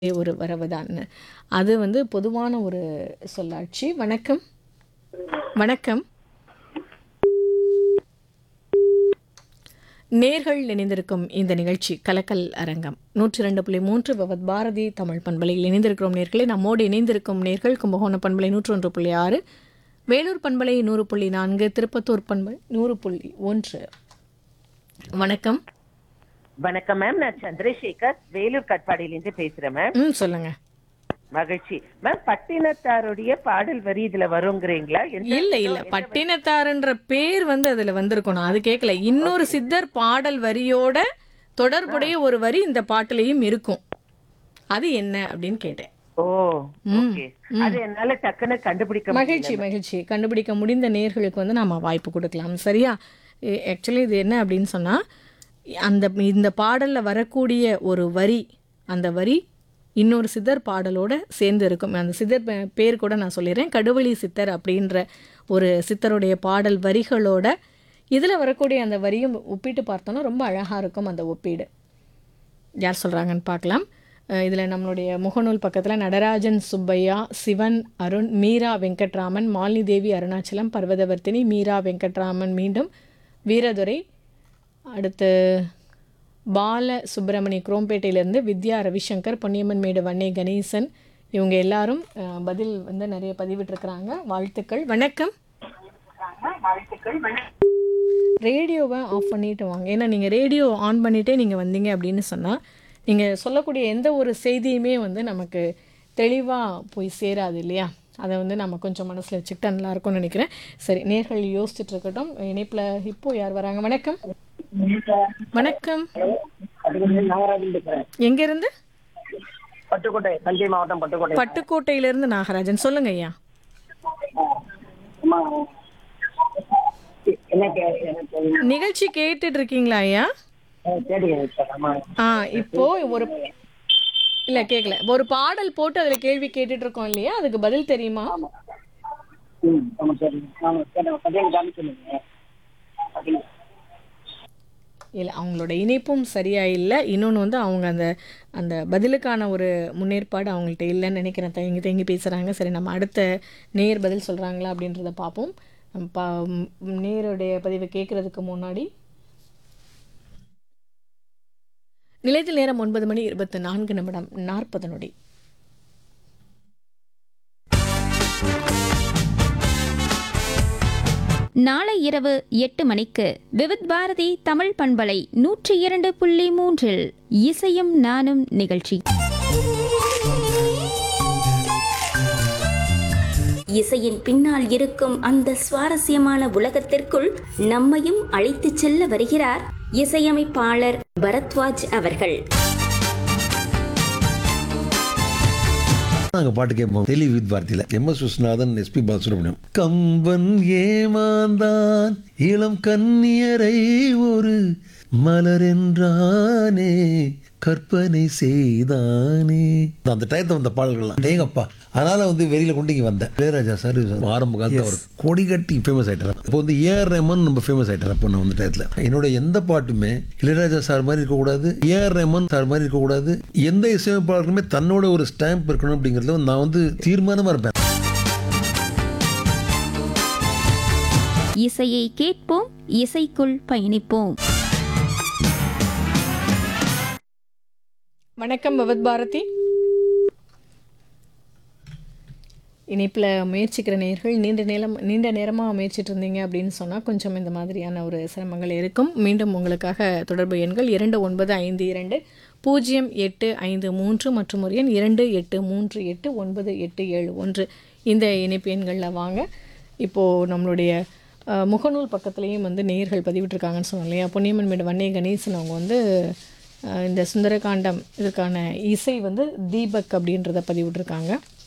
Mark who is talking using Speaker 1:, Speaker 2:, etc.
Speaker 1: ஒரு வரவுதான் அது வந்து பொதுவான ஒரு சொல்லாட்சி வணக்கம் வணக்கம் நேர்கள் இணைந்திருக்கும் இந்த நிகழ்ச்சி கலக்கல் அரங்கம் நூற்றி ரெண்டு புள்ளி மூன்று பவத் பாரதி தமிழ் பண்பலையில் இணைந்திருக்கிறோம் நேர்களை நம்மோடு இணைந்திருக்கும் நேர்கள் கும்பகோணம் பண்பலை நூற்றி ஒன்று புள்ளி ஆறு வேலூர் பண்பலை நூறு புள்ளி நான்கு திருப்பத்தூர் பண்பலை நூறு புள்ளி ஒன்று வணக்கம்
Speaker 2: வணக்கம் மேம் நான் சந்திரசேகர் வேலூர் கட்பாடியிலிருந்து பேசுறேன் மேம்
Speaker 1: ம் சொல்லுங்க
Speaker 2: மகிழ்ச்சி மேம் பட்டினத்தாருடைய பாடல் வரி இதுல வருங்கிறீங்களா எந்த-
Speaker 1: இல்ல இல்ல பட்டினத்தாருன்ற பேர் வந்து அதுல வந்திருக்கணும் அது கேட்கல இன்னொரு சித்தர் பாடல் வரியோட தொடர்புடைய ஒரு வரி இந்த பாட்டுலயும் இருக்கும் அது என்ன அப்படின்னு கேட்டேன்
Speaker 2: ஓ ஓகே அது என்னால டக்குன்னு கண்டுபிடிக்க
Speaker 1: மகிழ்ச்சி மகிழ்ச்சி கண்டுபிடிக்க முடிந்த நேர்களுக்கு வந்து நாம வாய்ப்பு கொடுக்கலாம் சரியா ஆக்சுவலி இது என்ன அப்படின்னு சொன்னா அந்த இந்த பாடல்ல வரக்கூடிய ஒரு வரி அந்த வரி இன்னொரு சித்தர் பாடலோட சேர்ந்து இருக்கும் அந்த சித்தர் பே- பேர் கூட நான் சொல்லிடுறேன் கடுவழி சித்தர் அப்படின்ற ஒரு சித்தருடைய பாடல் வரிகளோட இதில் வரக்கூடிய அந்த வரியும் ஒப்பிட்டு பார்த்தோன்னா ரொம்ப அழகாக இருக்கும் அந்த ஒப்பீடு யார் சொல்கிறாங்கன்னு பார்க்கலாம் இதில் நம்மளுடைய முகநூல் பக்கத்தில் நடராஜன் சுப்பையா சிவன் அருண் மீரா வெங்கட்ராமன் மாலினி தேவி அருணாச்சலம் பர்வதவர்த்தினி மீரா வெங்கட்ராமன் மீண்டும் வீரதுரை அடுத்து பால சுப்பிரமணி குரோம்பேட்டையிலேருந்து வித்யா ரவிசங்கர் பொன்னியம்மன் மேடு வன்னே கணேசன் இவங்க எல்லாரும் அஹ், பதில் வந்து நிறைய பதிவிட்டிருக்கிறாங்க வாழ்த்துக்கள் வணக்கம் ரேடியோவை ஆஃப் பண்ணிட்டு வாங்க ஏன்னா நீங்கள் ரேடியோ ஆன் பண்ணிட்டே நீங்கள் வந்தீங்க அப்படின்னு சொன்னால் நீங்கள் சொல்லக்கூடிய எந்த ஒரு செய்தியுமே வந்து நமக்கு தெளிவாக போய் சேராது இல்லையா அதை வந்து நம்ம கொஞ்சம் மனசில் வச்சுக்கிட்டா நல்லா இருக்கும்னு நினைக்கிறேன் சரி நேர்கள் யோசிச்சுட்டு இருக்கட்டும் இணைப்பில் இப்போ யார் வராங்க வணக்கம் வணக்கம் எங்கேருந்து
Speaker 3: பட்டுக்கோட்டை தஞ்சை மாவட்டம் பட்டுக்கோட்டை
Speaker 1: பட்டுக்கோட்டையிலேருந்து நாகராஜன் சொல்லுங்க ஐயா
Speaker 3: அம்மா, என்ன கே- எனக்கு
Speaker 1: நிகழ்ச்சி கேட்டுட்டு இருக்கீங்களா ஐயா
Speaker 3: அஹ், கேட்டுக்கிறேன் சார் அம்மா
Speaker 1: ஆ இப்போ ஒரு இல்ல கேட்கல ஒரு பாடல் போட்டு அதுல கேள்வி கேட்டுட்டு இருக்கோம் இல்லையா அதுக்கு பதில் தெரியுமா
Speaker 3: ம் ஆமாம் சார் ஆமாம் கேட்டேன் பத்தியம் காமிச்சுருங்க பார்த்தீங்க
Speaker 1: இல்ல அவங்களோட இணைப்பும் சரியா இல்லை இன்னொன்று வந்து அவங்க அந்த அந்த பதிலுக்கான ஒரு முன்னேற்பாடு அவங்கள்ட்ட இல்லைன்னு நினைக்கிறேன் தயங்கி தயங்கி பேசுறாங்க சரி நம்ம அடுத்த நேர் பதில் சொல்றாங்களா அப்படின்றத பார்ப்போம் நம்ம பா ம், நேருடைய பதிவை கேட்கறதுக்கு முன்னாடி நிலையத்தில் நேரம் ஒன்பது மணி இருபத்தி நான்கு நிமிடம் நாற்பது நொடி
Speaker 4: நாளை இரவு எட்டு மணிக்கு விவித் பாரதி தமிழ் பண்பலை நூற்றி இரண்டு புள்ளி மூன்றில் இசையும் நானும் நிகழ்ச்சி
Speaker 5: இசையின் பின்னால் இருக்கும் அந்த சுவாரஸ்யமான உலகத்திற்குள் நம்மையும் அழைத்துச் செல்ல வருகிறார் இசையமைப்பாளர் பரத்வாஜ் அவர்கள்
Speaker 6: நாங்க பாட்டு கேட்போம் தெளி வித் பாரதியில M S Viswanathan SP Balasubrahmanyam Kamban ஏமாந்தான் இளம் கன்னியரை ஒரு மலர் என்றானே கற்பனை செய்தானே அந்த டயத்தை வந்த பாடல்கள்லாம் ஏங்கப்பா அதனால வந்து வெளியில கொண்டு இங்க வந்தேன் இளையராஜா சார் ஆரம்ப காலத்துல அவர் கொடி கட்டி ஃபேமஸ் ஆயிட்டார் இப்போ வந்து ஏஆர் ரஹ்மான் நம்ம ஃபேமஸ் ஆயிட்டார் அப்போ நான் வந்து டயத்துல என்னோட எந்த பாட்டுமே இளையராஜா சார் மாதிரி இருக்கக்கூடாது ஏஆர் ரஹ்மான் சார் மாதிரி இருக்கக்கூடாது எந்த இசையமைப்பாளருக்குமே தன்னோட ஒரு ஸ்டாம்ப் இருக்கணும் அப்படிங்கிறதுல வந்து நான் வந்து தீர்மானமா இருப்பேன்
Speaker 4: இசையை கேட்போம் இசைக்குள் பயணிப்போம்
Speaker 1: வணக்கம் பவத் பாரதி இணைப்பில் முயற்சிக்கிற நேர்கள் நீண்ட நேரம் நீண்ட நேரமாக முயற்சிட்டு இருந்தீங்க அப்படின்னு சொன்னால் கொஞ்சம் இந்த மாதிரியான ஒரு சிரமங்கள் இருக்கும் மீண்டும் உங்களுக்காக தொடர்பு எண்கள் இரண்டு ஒன்பது ஐந்து இரண்டு பூஜ்ஜியம் எட்டு ஐந்து மூன்று மற்றும் ஒரு எண் இரண்டு எட்டு மூன்று எட்டு ஒன்பது எட்டு ஏழு ஒன்று இந்த இணைப்பு எண்களில் வாங்க இப்போது நம்மளுடைய அஹ், முகநூல் பக்கத்துலேயும் வந்து நேர்கள் பதிவிட்டிருக்காங்கன்னு சொன்னோம் இல்லையா பொன்னியம்மன் மேடு வன்னே கணேசன் அவங்க வந்து அஹ், இந்த சுந்தரகாண்டம் இதுக்கான இசை வந்து தீபக் அப்படின்றத பதிவிட்டிருக்காங்க